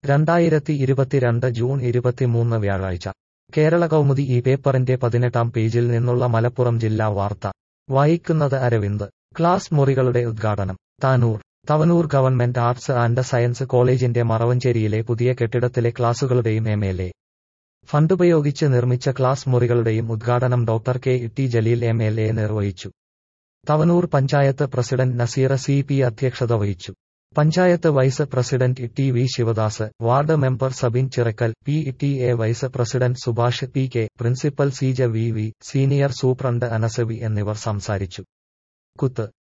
രണ്ടായിരത്തി ഇരുപത്തിരണ്ട് ജൂൺ ഇരുപത്തിമൂന്ന് വ്യാഴാഴ്ച കേരള കൗമുദി ഈ പേപ്പറിന്റെ പതിനെട്ടാം പേജിൽ നിന്നുള്ള മലപ്പുറം ജില്ലാ വാർത്ത വായിക്കുന്നത് അരവിന്ദ് ക്ലാസ് മുറികളുടെ ഉദ്ഘാടനം Tanur Thavanur government arts and science കോളേജിന്റെ മറവഞ്ചേരിയിലെ പുതിയ കെട്ടിടത്തിലെ ക്ലാസുകളുടെയും എം എൽ എ ഫണ്ടുപയോഗിച്ച് നിർമ്മിച്ച ക്ലാസ് മുറികളുടെയും ഉദ്ഘാടനം doctor K T Jaleel M L A നിർവഹിച്ചു Thavanur panchayat president Naseera C P അധ്യക്ഷത വഹിച്ചു panchayat vice president T V Sivadas ward member Sabin Chirakkal P T A vice president Subhash P K principal Seeja V V senior superintendent അനസവി എന്നിവർ സംസാരിച്ചു കുത്ത്